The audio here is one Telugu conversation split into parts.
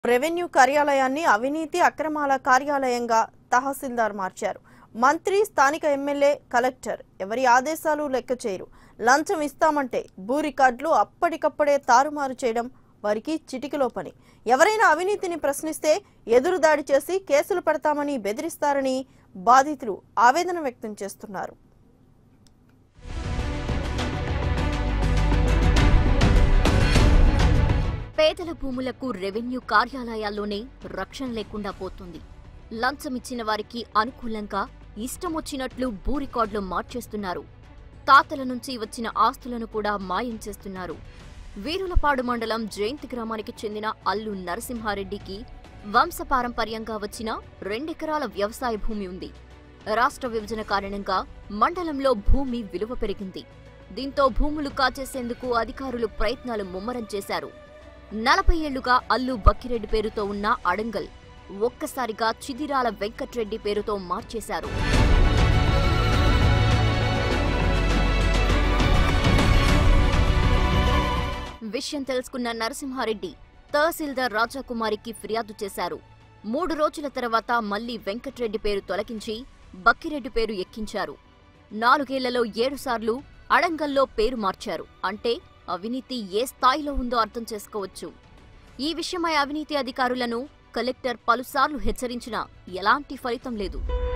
రెవెన్యూ కార్యాలయాన్ని అవినీతి అక్రమాల కార్యాలయంగా తహసీల్దార్ మార్చారు మంత్రి స్థానిక ఎమ్మెల్యే కలెక్టర్ ఎవరి ఆదేశాలు లెక్క చేయరు లంచం ఇస్తామంటే భూ రికార్డులు అప్పటికప్పుడే తారుమారు చేయడం వారికి చిటికలో పని ఎవరైనా అవినీతిని ప్రశ్నిస్తే ఎదురుదాడి చేసి కేసులు పెడతామని బెదిరిస్తారని బాధితులు ఆవేదన వ్యక్తం చేస్తున్నారు పేదల భూములకు రెవెన్యూ కార్యాలయాల్లోనే రక్షణ లేకుండా పోతుంది లంచమిచ్చిన వారికి అనుకూలంగా ఇష్టమొచ్చినట్లు భూ రికార్డులు మార్చేస్తున్నారు తాతల నుంచి వచ్చిన ఆస్తులను కూడా మాయం చేస్తున్నారు వీరులపాడు మండలం జయంతి గ్రామానికి చెందిన అల్లు నరసింహారెడ్డికి వంశపారంపర్యంగా వచ్చిన రెండెకరాల వ్యవసాయ భూమి ఉంది రాష్ట్ర విభజన కారణంగా మండలంలో భూమి విలువ పెరిగింది దీంతో భూములు కాచేసేందుకు అధికారులు ప్రయత్నాలు ముమ్మరం చేశారు నలభై ఏళ్లుగా అల్లు బక్కిరెడ్డి పేరుతో ఉన్న అడంగల్ ఒక్కసారిగా చిదిరాల వెంకట్రెడ్డి పేరుతో మార్చేశారు విషయం తెలుసుకున్న నరసింహారెడ్డి తహసీల్దార్ రాజాకుమారికి ఫిర్యాదు చేశారు మూడు రోజుల తర్వాత మళ్లీ వెంకట్రెడ్డి పేరు తొలగించి బక్కిరెడ్డి పేరు ఎక్కించారు నాలుగేళ్లలో ఏడుసార్లు అడంగల్లో పేరు మార్చారు అంటే అవినీతి ఏ స్థాయిలో ఉందో అర్థం చేసుకోవచ్చు ఈ విషయమై అవినీతి అధికారులను కలెక్టర్ పలుసార్లు హెచ్చరించినా ఎలాంటి ఫలితం లేదు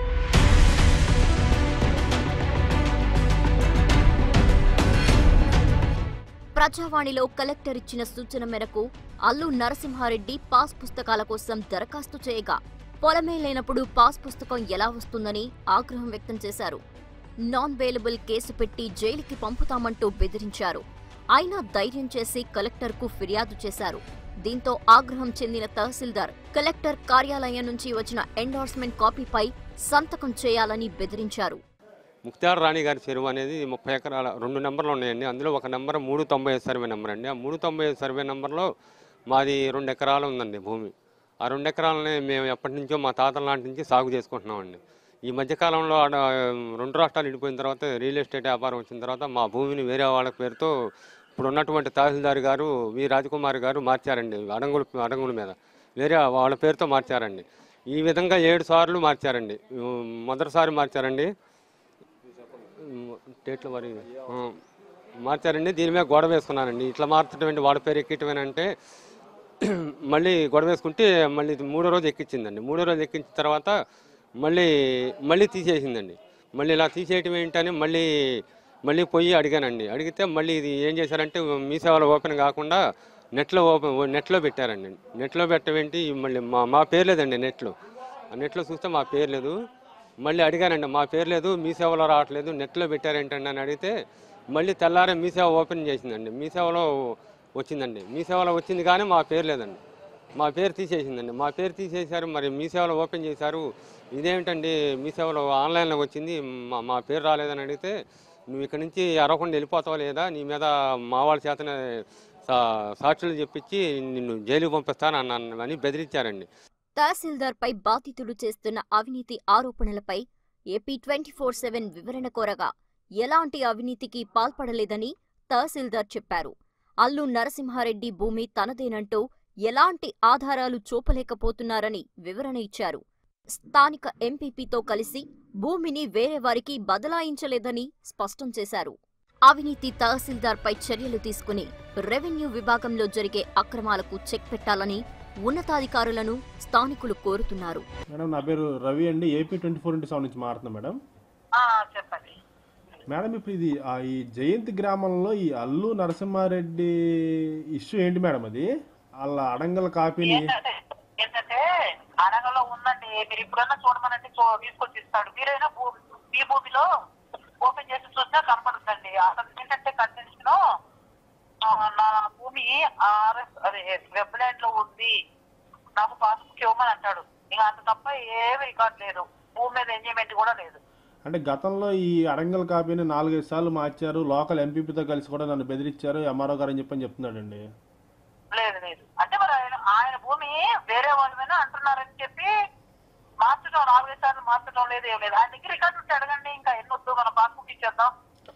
ప్రజావాణిలో కలెక్టర్ ఇచ్చిన సూచన మేరకు అల్లు నరసింహారెడ్డి పాస్ పుస్తకాల కోసం దరఖాస్తు చేయగా పొలమే లేనప్పుడు పాస్ పుస్తకం ఎలా వస్తుందని ఆగ్రహం వ్యక్తం చేశారు నాన్ వేలబుల్ కేసు పెట్టి జైలుకి పంపుతామంటూ బెదిరించారు అయినా ధైర్యం చేసి కలెక్టర్కు ఫిర్యాదు చేశారు దీంతో ఆగ్రహం చెందిన తహసీల్దార్ కలెక్టర్ కార్యాలయం నుంచి వచ్చిన ఎండార్స్మెంట్ కాపీపై సంతకం చేయాలని బెదిరించారు ముక్తార్ రాణి గారి చెరువు అనేది ముప్పై ఎకరాల రెండు నెంబర్లు ఉన్నాయండి అందులో ఒక నెంబర్ మూడు తొంభై ఐదు సర్వే నెంబర్ అండి ఆ మూడు తొంభై ఐదు సర్వే నెంబర్లో మాది రెండు ఎకరాలు ఉందండి భూమి ఆ రెండు ఎకరాలని మేము ఎప్పటి నుంచో మా తాతల నాటి నుంచి సాగు చేసుకుంటున్నామండి ఈ మధ్యకాలంలో ఆడ రెండు రాష్ట్రాలు విడిపోయిన తర్వాత రియల్ ఎస్టేట్ వ్యాపారం వచ్చిన తర్వాత మా భూమిని వేరే వాళ్ళ పేరుతో ఇప్పుడు ఉన్నటువంటి తహసీల్దార్ గారు వి రాజకుమార్ గారు మార్చారండి అడంగుల అడంగుల మీద వేరే వాళ్ళ పేరుతో మార్చారండి ఈ విధంగా ఏడు సార్లు మార్చారండి ఉమ్, మొదటిసారి మార్చారండి డేట్ల మరి ఆ, మార్చారండి దీని మీద గొడవ వేసుకున్నానండి ఇట్లా మార్చడం ఏంటి వాడి పేరు ఎక్కిటమేనంటే మళ్ళీ గొడవ వేసుకుంటే మళ్ళీ ఇది మూడో రోజు ఎక్కించిందండి మూడో రోజు ఎక్కించిన తర్వాత మళ్ళీ మళ్ళీ తీసేసిందండి మళ్ళీ ఇలా తీసేయటం ఏంటని మళ్ళీ మళ్ళీ పోయి అడిగానండి అడిగితే మళ్ళీ ఇది ఏం చేశారంటే మీ సేవలో ఓపెన్ కాకుండా నెట్లో ఓపెన్ నెట్లో పెట్టారండి నెట్లో పెట్టవేంటి మళ్ళీ మా మా పేరు లేదండి నెట్లో ఆ నెట్లో చూస్తే మా పేరు లేదు మళ్ళీ అడిగానండి మా పేరు లేదు మీ సేవలో రావట్లేదు నెట్లో పెట్టారేంటండి అని అడిగితే మళ్ళీ తెల్లారే మీ సేవ ఓపెన్ చేసిందండి మీ సేవలో వచ్చిందండి మీ సేవలో వచ్చింది కానీ మా పేరు లేదండి మా పేరు తీసేసిందండి మా పేరు తీసేశారు మరి మీ సేవలో ఓపెన్ చేశారు ఇదేమిటండి మీ సేవలో ఆన్లైన్లో వచ్చింది మా మా పేరు రాలేదని అడిగితే నువ్వు ఇక్కడ నుంచి అరవకుండా వెళ్ళిపోతావా లేదా నీ మీద మా వాళ్ళ చేతనే సా- సాక్షులు చెప్పించి నిన్ను జైలుకి పంపిస్తాను అన్నాను అని బెదిరించారండి తహసీల్దార్పై బాధితుడు చేస్తున్న అవినీతి ఆరోపణలపై ఏపీ ట్వంటీ ఫోర్ సెవెన్ వివరణ కోరగా ఎలాంటి అవినీతికి పాల్పడలేదని తహసీల్దార్ చెప్పారు అల్లు నరసింహారెడ్డి భూమి తనదేనంటూ ఎలాంటి ఆధారాలు చూపలేకపోతున్నారని వివరణ ఇచ్చారు స్థానిక ఎంపీపీతో కలిసి భూమిని వేరే వారికి బదలాయించలేదని స్పష్టం చేశారు అవినీతి తహసీల్దార్పై చర్యలు తీసుకుని రెవెన్యూ విభాగంలో జరిగే అక్రమాలకు చెక్ పెట్టాలని ఉన్నతాధికారులను స్థానికులు కోరుతున్నారు మేడం నా పేరు రవి అండి AP twenty four into seven నుంచి మారుతున్నా మేడం ఆ, చెప్పండి మేడం ఇప్పుడు ఇది ఆ ఈ జయంతి గ్రామంలో ఈ అల్లు నరసింహారెడ్డి ఇష్యూ ఏంటి మేడం అది వాళ్ళ అడంగల కాపీని ఏంటంటే ఏంటంటే అడగలో ఉందండి మీరు ఇప్పుడన్నా చూడమనంటే చూ- తీసుకొచ్చి ఇస్తాడు మీరైనా భూ మీ భూమిలో ఓపెన్ చేసి చూసినా కనపడుతుందండి అసలు ఏంటంటే కండిషన్ నా భూమి ఆర్ఎస్ అదే వెబ్లైట్ లో ఉంది నాకు పాస్బుక్ ఇవ్వమని అంటాడు ఇక అంత తప్ప ఏమి రికార్డ్ లేదు భూమి మీద ఎంజాయ్మెంట్ కూడా లేదు అంటే గతంలో ఈ అడంగల్ కాపీని నాలుగైదు సార్లు మార్చారు లోకల్ ఎంపీపీతో కలిసి కూడా నన్ను బెదిరించారు ఎంఆర్ఓ గారు అని చెప్పని చెప్తున్నాడండి లేదు లేదు అంటే మరి ఆయన ఆయన భూమి వేరే వాళ్ళ మీద అంటున్నారని చెప్పి మార్చడం నాలుగైదు సార్లు మార్చడం లేదు ఏం లేదు ఆయన దగ్గర రికార్డు ఉంటే అడగండి ఇంకా ఎన్ని వద్దు మన పాస్బుక్ ఇచ్చేద్దాం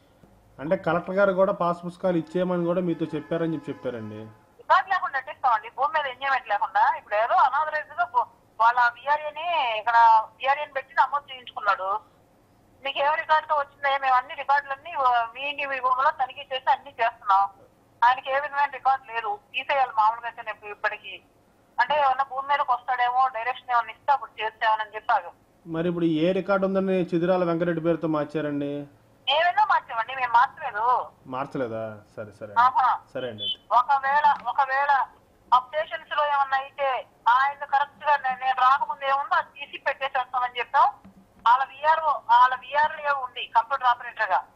అంటే కలెక్టర్ గారు కూడా పాస్ పుస్తకాలు ఇచ్చేయమని కూడా మీతో చెప్పారని చెప్పి చెప్పారండి రికార్డు లేకుండా ఎట్టిస్తామండి భూమి మీద ఎంజాయ్మెంట్ లేకుండా ఇప్పుడు ఏదో అనాథరైజ్ గా భూ- వాళ్ళ విఆర్ఏని ఇక్కడ విఆర్ఏని పెట్టి నమోదు చేయించుకున్నాడు మీకు ఏ రికార్డుతో వచ్చిందో మేము అన్ని రికార్డులన్నీ ఆ, మీ ఇంటి మీ భూమిలో తనిఖీ చేసి అన్ని చేస్తున్నాం ఆయనకి ఏ విధమైన రికార్డు లేదు తీసేయాలి మామూలుగా అయితే నేను ఇప్పటికి అంటే ఏమన్నా భూమి మీదకి వస్తాడేమో డైరెక్షన్ ఏమన్నా ఇస్తే అప్పుడు చేస్తామని చెప్పారు మరి ఇప్పుడు ఏ రికార్డు ఉందని చిదిరాల వెంకరెడ్డి పేరుతో మార్చారండి ఏమైనా మార్చామండి మేము మార్చలేదు మార్చలేదా సరే సరే ఆహా. సరే అండి అయితే ఒకవేళ ఒకవేళ అప్డేషన్స్ లో ఏమన్నా అయితే ఆయన కరెక్ట్ గా నేను నేను రాకముందు ఏముందో అది తీసి పెట్టేసేస్తామని చెప్పాం వాళ్ళ విఆర్ వాళ్ళ విఆర్ ఉంది కంప్యూటర్ ఆపరేటర్ గా